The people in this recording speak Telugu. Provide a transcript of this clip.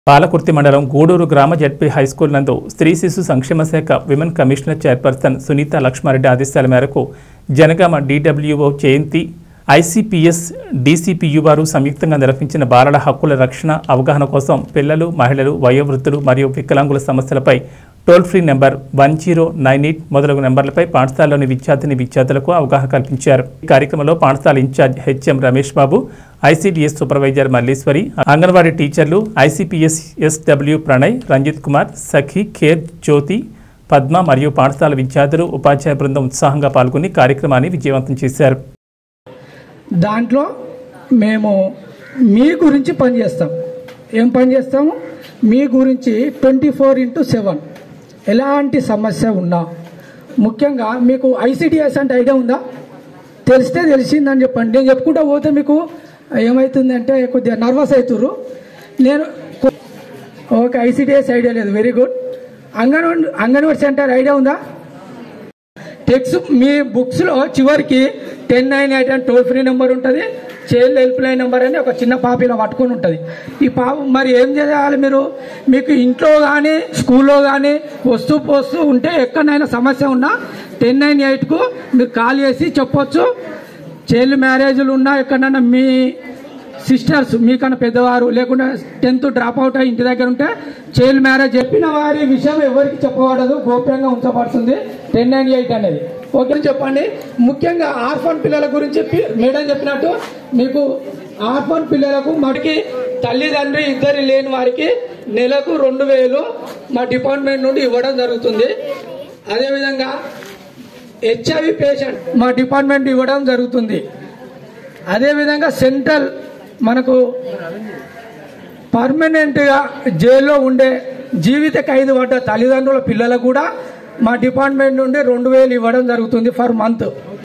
పాలకుర్తి మండలం గూడూరు గ్రామ జడ్పీ హైస్కూల్ నందు స్త్రీ శిశు సంక్షేమ శాఖ women commissioner chairperson Sunitha Laxma Reddy ఆదేశాల మేరకు Jangaon DWO Jayanthi ICPS DCPU వారు సంయుక్తంగా నిర్వహించిన బాలల హక్కుల రక్షణ అవగాహన కోసం పిల్లలు మహిళలు వయోవృద్ధులు మరియు వికలాంగుల సమస్యలపై toll free number one zero nine eight మొదలగు నెంబర్లపై పాఠశాలలోని విద్యార్థిని విద్యార్థులకు అవగాహన కల్పించారు ఈ కార్యక్రమంలో పాఠశాల incharge HM Ramesh Babu ICDS supervisor Malleswari anganwadi టీచర్లు ఐసీపీఎస్ ఎస్డబ్ల్యూ ప్రణయ్ రంజిత్ కుమార్ సఖి ఖేర్ జ్యోతి పద్మ మరియు పాఠశాల విద్యార్థులు ఉపాధ్యాయ బృందం ఉత్సాహంగా పాల్గొని కార్యక్రమాన్ని విజయవంతం చేశారు దాంట్లో మేము మీ గురించి పనిచేస్తాం ఏం పని చేస్తాము మీ గురించి ట్వంటీ ఫోర్ ఇంటూ సెవెన్ ఎలాంటి సమస్య ఉన్నా ముఖ్యంగా మీకు ఐసిడిఎస్ అంటే ఐడియా ఉందా తెలిస్తే తెలిసిందని చెప్పండి నేను చెప్పుకుంటా పోతే మీకు ఏమవుతుందంటే కొద్దిగా నర్వస్ అవుతుర్రు నేను ఓకే ఐసిడిఎస్ ఐడియా లేదు very good anganwadi anganwadi centre idea ఉందా టెక్స్ట్ మీ బుక్స్లో చివరికి టెన్ నైన్ ఎయిట్ అని టోల్ ఫ్రీ నెంబర్ ఉంటుంది చైల్డ్ హెల్ప్ లైన్ నెంబర్ అని ఒక చిన్న పాప ఇలా పట్టుకొని ఉంటుంది ఈ పాప మరి ఏం చేయాలి మీరు మీకు ఇంట్లో కానీ స్కూల్లో కానీ వస్తూ పోస్తూ ఉంటే ఎక్కడైనా సమస్య ఉన్నా టెన్ నైన్ ఎయిట్కు మీరు కాల్ చేసి చెప్పొచ్చు చైల్డ్ మ్యారేజ్లు ఉన్నా ఎక్కడైనా మీ సిస్టర్స్ మీకన్నా పెద్దవారు లేకుండా టెన్త్ డ్రాప్ అవుట్ అయ్యి ఇంటి దగ్గర ఉంటే చైల్డ్ మ్యారేజ్ చెప్పిన వారి విషయం ఎవరికి చెప్పబడదు గోప్యంగా ఉంచబడుతుంది టెన్ నైన్ ఎయిట్ అనేది ఓకే చెప్పండి ముఖ్యంగా ఆర్ఫన్ పిల్లల గురించి పి- మేడం చెప్పినట్టు మీకు ఆర్ఫన్ పిల్లలకు మటుకి తల్లిదండ్రి ఇద్దరు లేని వారికి నెలకు రెండు వేలు మా డిపార్ట్మెంట్ నుండి ఇవ్వడం జరుగుతుంది అదేవిధంగా హెచ్ఐవి పేషెంట్ మా డిపార్ట్మెంట్ ఇవ్వడం జరుగుతుంది అదేవిధంగా సెంట్రల్ మనకు పర్మనెంట్గా జైల్లో ఉండే జీవిత ఖైదు పడ్డ తల్లిదండ్రుల పిల్లలకు కూడా మా డిపార్ట్మెంట్ నుండి రెండు వేలు ఇవ్వడం జరుగుతుంది ఫర్ మంత్